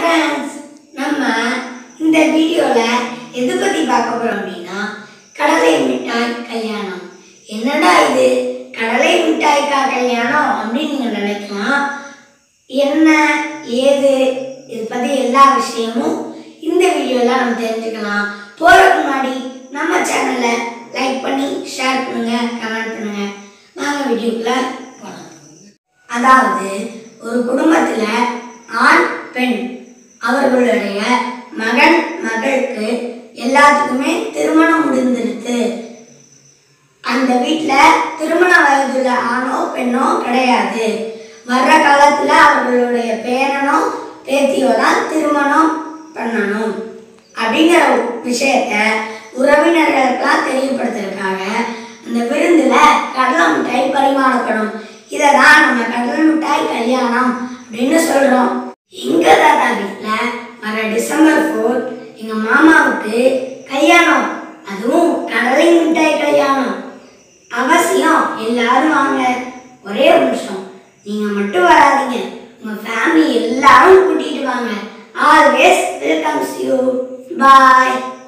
friends நம்ம இந்த வீடியோவில் எது பற்றி பார்க்க போகிறோம் அப்படின்னா கடலை மிட்டாய் கல்யாணம் என்னடா இது கடலை மிட்டாய்க்கா கல்யாணம் அப்படின்னு நீங்கள் நினைக்கலாம் என்ன ஏது இது பற்றி எல்லா விஷயமும் இந்த வீடியோவில் நம்ம தெரிஞ்சுக்கலாம் போகிறதுக்கு முன்னாடி நம்ம சேனலை லைக் பண்ணி ஷேர் பண்ணுங்க கமெண்ட் பண்ணுங்க வாங்க வீடியோக்குள்ள போகலாம் அதாவது ஒரு குடும்பத்தில் ஆண் பெண் அவர்களுடைய மகன் மகளுக்கு எல்லாத்துக்குமே திருமணம் முடிந்திருது அந்த வீட்டில் திருமண வயதுள்ள ஆணோ பெண்ணோ கிடையாது வர்ற காலத்தில் அவர்களுடைய பேரனோ பேத்தியோ தான் திருமணம் பண்ணணும் அப்படிங்கிற விஷயத்த உறவினர்களுக்கெல்லாம் தெரியப்படுத்துறதுக்காக அந்த விருந்தில் கடலை மிட்டாய் பரிமாறப்படும் இதை தான் நம்ம கடலை மிட்டாய் கல்யாணம் அப்படின்னு சொல்கிறோம் எங்கள் தாத்தா வீட்டில் வர டிசம்பர் ஃபோர் எங்கள் மாமாவுக்கு கல்யாணம் அதுவும் கடலை மிட்டாய் கல்யாணம் அவசியம் எல்லாரும் வாங்க ஒரே ஒரு நிமிஷம் நீங்க மட்டும் வராதீங்க உங்க ஃபேமிலி எல்லாரும் கூட்டிட்டு வாங்க ஆல்வேஸ் வெல்கம்ஸ் யூ பாய்